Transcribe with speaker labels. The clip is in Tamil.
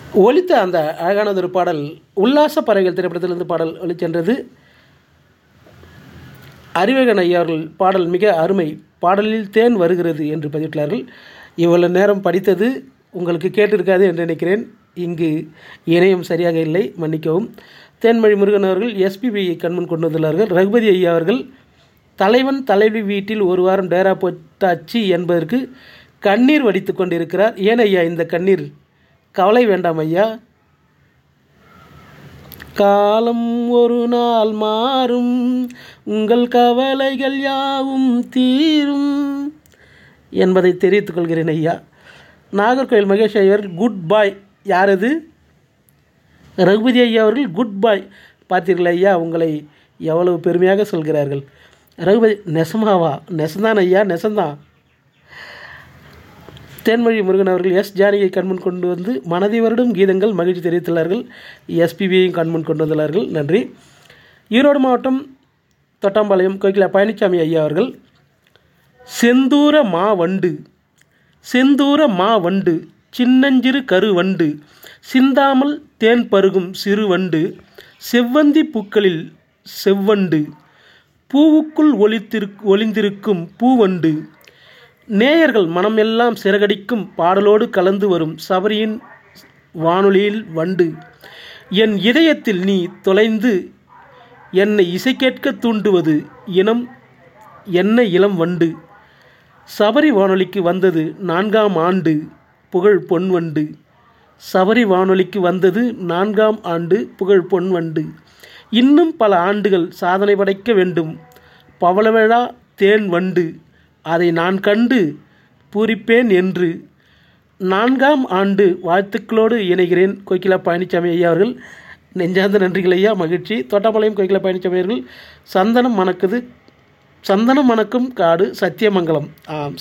Speaker 1: ஒலித்த அந்த அழகானதொரு பாடல் உல்லாச பறவைகள் திரைப்படத்திலிருந்து பாடல் ஒலிச்சென்றது அறிவகன் ஐயா அவர்கள் பாடல் மிக அருமை பாடலில் தேன் வருகிறது என்று பதிவிட்டார்கள் இவ்வளவு நேரம் படித்தது உங்களுக்கு கேட்டிருக்காது என்று நினைக்கிறேன் இங்கு இணையம் சரியாக இல்லை மன்னிக்கவும் தேன்மொழி முருகன் அவர்கள் எஸ்பிபியை கண்முன் கொண்டு வந்துள்ளார்கள் ரகுபதி ஐயா அவர்கள் தலைவன் தலைவி வீட்டில் ஒரு வாரம் டேரா போட்டாச்சு என்பதற்கு கண்ணீர் வடித்து கொண்டிருக்கிறார் ஏன் ஐயா இந்த கண்ணீர் கவலை வேண்டாம் ஐயா காலம் ஒரு நாள் மாறும் உங்கள் கவலைகள் யாவும் தீரும் என்பதை தெரிவித்துக் கொள்கிறேன் ஐயா நாகர்கோவில் மகேஷ் ஐயர் குட் பாய் யார் அது ரகுபதி ஐயா அவர்கள் குட் பாய் பார்த்தீர்களா ஐயா உங்களை எவ்வளவு பெருமையாக சொல்கிறார்கள் ரகுபதி நெசமாவா நெசந்தான் ஐயா நெசந்தான் தேன்மொழி முருகன் அவர்கள் எஸ் ஜானகியை கண்முன் கொண்டு வந்து மனதை வருடும் கீதங்கள் மகிழ்ச்சி தெரிவித்துள்ளார்கள் எஸ்பிபியையும் கண்முன் கொண்டு வந்துள்ளார்கள் நன்றி ஈரோடு மாவட்டம் தொட்டாம்பாளையம் கோகிலா பழனிசாமி ஐயா அவர்கள் செந்தூர மா வண்டு செந்தூர மா வண்டு சின்னஞ்சிறு கருவண்டு சிந்தாமல் தேன் பருகும் சிறு வண்டு செவ்வந்தி பூக்களில் செவ்வண்டு பூவுக்குள் ஒளித்திரு ஒளிந்திருக்கும் பூவண்டு நேயர்கள் மனமெல்லாம் சிறகடிக்கும் பாடலோடு கலந்து வரும் சபரியின் வானொலியில் வண்டு என் இதயத்தில் நீ தொலைந்து என்னை இசை கேட்க தூண்டுவது இனம் என்ன இளம் வண்டு சபரி வானொலிக்கு வந்தது நான்காம் ஆண்டு புகழ் பொன் வண்டு சபரி வானொலிக்கு வந்தது நான்காம் ஆண்டு புகழ் பொன் வண்டு இன்னும் பல ஆண்டுகள் சாதனை படைக்க வேண்டும் பவளவிழா தேன் வண்டு அதை நான் கண்டு பூரிப்பேன் என்று நான்காம் ஆண்டு வாழ்த்துக்களோடு இணைகிறேன் கோகிலா பழனிசாமி ஐயா அவர்கள் நெஞ்சார்ந்த நன்றிகள் ஐயா மகிழ்ச்சி தோட்டப்பாளையம் கோகிலா பழனிசாமி அவர்கள் சந்தனம் மணக்குது சந்தனம் மணக்கும் காடு சத்தியமங்கலம் ஆம்